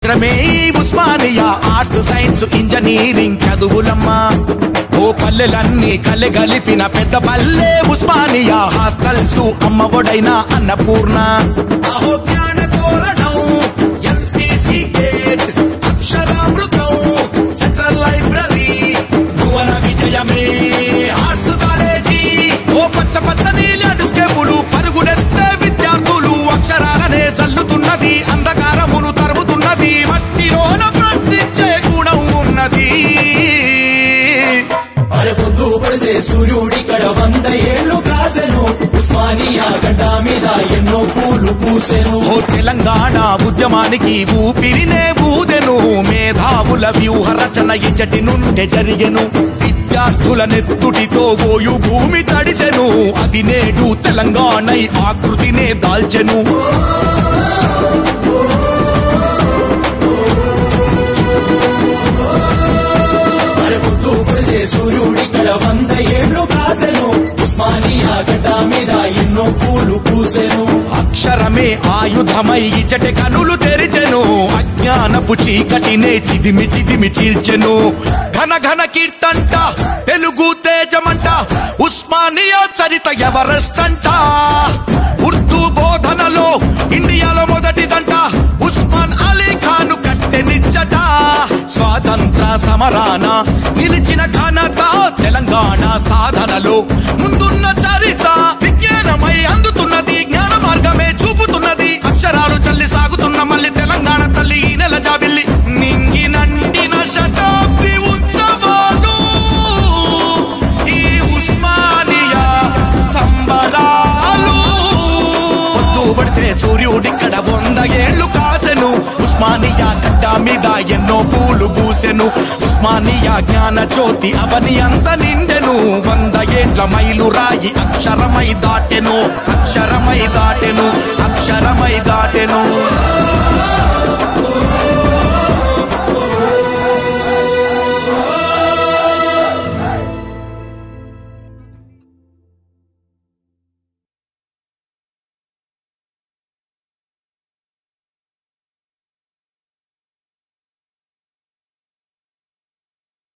క్షేత్రమే ఈ Osmania arts science engineering చదువులమ్మా ఓ పల్లెలన్నీ కలెగలిపిన పెద్ద పల్లె ఉస్మానియా హాస్టల్స్ అమ్మ ఒడైన అన్నపూర్ణ అహో జ్ఞాన తోరణం ఎన్సీసీ గేట్ అక్షరామృతం సెంట్రల్ లైబ్రరీ భువన విజయమే ఆర్ట్స్ కాలేజీ ఓ పచ్చ పచ్చని ల్యాండ్స్కేపులు పరుగుడెత్తే విద్యార్థులు అక్షరాలనే చల్లుతున్నది అంధకారమును తరుముతున్నది మట్టిలోన ప్రశ్నించే గుణం ఉన్నది అరే పొద్దు పడిసే సూర్యుడిక్కడ వంద ఏళ్ళు కాసెను ఉస్మానియా గడ్డ మీద ఎన్నో పూలు పూసెను ఓ తెలంగాణ ఉద్యమానికి ఊపిరినే ఊదెను మేధావుల వ్యూహ రచన ఇచ్చటి నుండే జరిగెను విద్యార్థుల నెత్తుటితో ఓయు భూమి తడిసెను అది నేడు తెలంగాణ ఆకృతినే దాల్చెను అరే పొద్దు పడిసే సూర్యుడిక్కడ వంద ఏళ్ళు కాసెను ఉస్మానియా గడ్డ మీద ఎన్నో పూలు పూసెను అక్షరమే ఆయుధమై ఇచ్చటి కనులు తెరిచెను అజ్ఞానపు చీకటినే చిదిమి చిదిమి చీల్చెను ఘన ఘన కీర్తంట తెలుగు తేజమంట ఉస్మానియా చరిత ఎవరెస్ట్ అంట ఉర్దూ బోధనలో ఇండియాలో మొదటిదంట ఉస్మాన్ అలీ ఖాన్ కట్టెనిచ్చట స్వాతంత్ర సమరాన నిలిచిన ఘనత తెలంగాణ సాధనలో ముందున్న చరిత విజ్ఞానమై అందుతున్నది జ్ఞాన మార్గమే చూపుతున్నది అక్షరాలు చల్లి సాగుతున్న మళ్ళీ తెలంగాణ తల్లి ఈ నెల జాబిల్లి నింగి నండిన శతాబ్ది ఉత్సవాలు ఈ ఉస్మానియా సంబరాలు పొద్దు పడితే సూర్యుడిక్కడ వంద ఏళ్ళు కాసెను ఉస్మానియా గడ్డ మీద ఎన్నో పూలు పూసెను ఉస్మానియా జ్ఞాన జ్యోతి అవని అంత నిండెను వంద ఏండ్ల మైలు రాయి అక్షరమై దాటెను అక్షరమై దాటెను అక్షరమై దాటెను